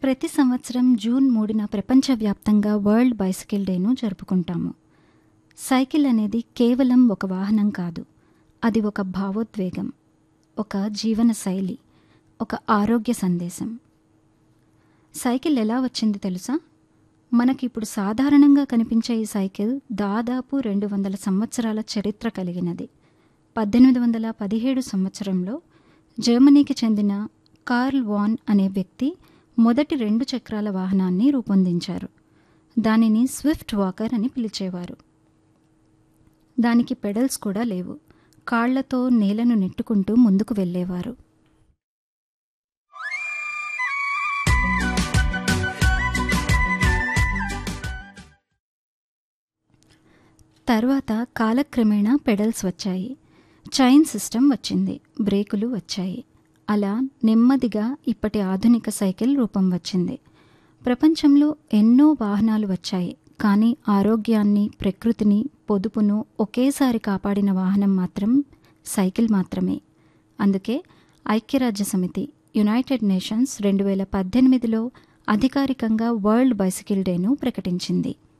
ప్రతి సంవత్సరం జూన్ మూడున ప్రపంచవ్యాప్తంగా వరల్డ్ బైసికిల్ డేను జరుపుకుంటాము సైకిల్ అనేది కేవలం ఒక వాహనం కాదు అది ఒక భావోద్వేగం ఒక జీవన శైలి ఒక ఆరోగ్య సందేశం సైకిల్ ఎలా వచ్చింది తెలుసా మనకి ఇప్పుడు సాధారణంగా కనిపించే ఈ సైకిల్ దాదాపు రెండు వందల సంవత్సరాల చరిత్ర కలిగినది పద్దెనిమిది వందల పదిహేడు సంవత్సరంలో జర్మనీకి చెందిన కార్ల్ వాన్ అనే వ్యక్తి మొదటి రెండు చక్రాల వాహనాన్ని రూపొందించారు దానిని స్విఫ్ట్ వాకర్ అని పిలిచేవారు దానికి పెడల్స్ కూడా లేవు కాళ్లతో నేలను నెట్టుకుంటూ ముందుకు వెళ్ళేవారు తర్వాత కాలక్రమేణా పెడల్స్ వచ్చాయి చైన్ సిస్టమ్ వచ్చింది బ్రేకులు వచ్చాయి అలా నెమ్మదిగా ఇప్పటి ఆధునిక సైకిల్ రూపం వచ్చింది ప్రపంచంలో ఎన్నో వాహనాలు వచ్చాయి కానీ ఆరోగ్యాన్ని ప్రకృతిని పొదుపును ఒకేసారి కాపాడిన వాహనం మాత్రం సైకిల్ మాత్రమే అందుకే ఐక్యరాజ్య సమితి యునైటెడ్ నేషన్స్ రెండు వేల పద్దెనిమిదిలో అధికారికంగా వరల్డ్ బైసికిల్ డేను ప్రకటించింది